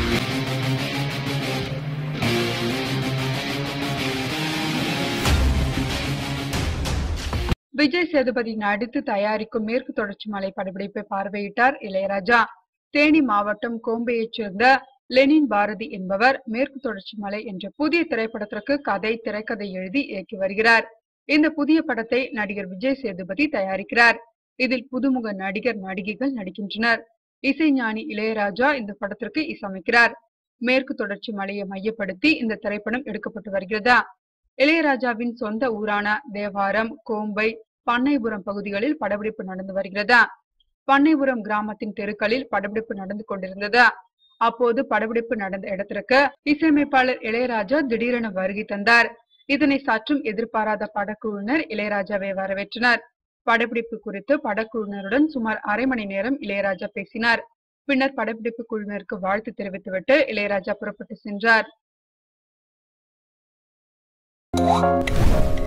விஜய் சேதுபதி நடித்து தயாரிக்கும் மேற்கு தொடர்ச்சி மலை படப்பிடிப்பை பார்வையிட்டார் இளையராஜா தேனி மாவட்டம் கோம்பையைச் சேர்ந்த லெனின் பாரதி என்பவர் மேற்கு தொடர்ச்சி மலை என்ற புதிய திரைப்படத்திற்கு கதை திரைக்கதை எழுதி இயக்கி வருகிறார் இந்த புதிய படத்தை நடிகர் விஜய் சேதுபதி தயாரிக்கிறார் இதில் புதுமுக நடிகர் நடிகைகள் நடிக்கின்றனர் இசைஞானி இளையராஜா இந்த படத்திற்கு இசையமைக்கிறார் மேற்கு தொடர்ச்சி மலையை மையப்படுத்தி இந்த திரைப்படம் எடுக்கப்பட்டு வருகிறதா இளையராஜாவின் சொந்த ஊரான தேவாரம் கோம்பை பண்ணைபுரம் பகுதிகளில் படப்பிடிப்பு நடந்து வருகிறதா பண்ணைபுரம் கிராமத்தின் தெருக்களில் படப்பிடிப்பு நடந்து கொண்டிருந்ததா அப்போது படப்பிடிப்பு நடந்த இடத்திற்கு இசையமைப்பாளர் இளையராஜா திடீரென வருகை தந்தார் இதனை சற்றும் எதிர்பாராத படக்குழுவினர் இளையராஜாவை வரவேற்றனர் படப்பிடிப்பு குறித்து படக்குழுவினருடன் சுமார் அரை மணி நேரம் இளையராஜா பேசினார் பின்னர் படப்பிடிப்பு குழுவினருக்கு வாழ்த்து தெரிவித்துவிட்டு இளையராஜா புறப்பட்டு சென்றார்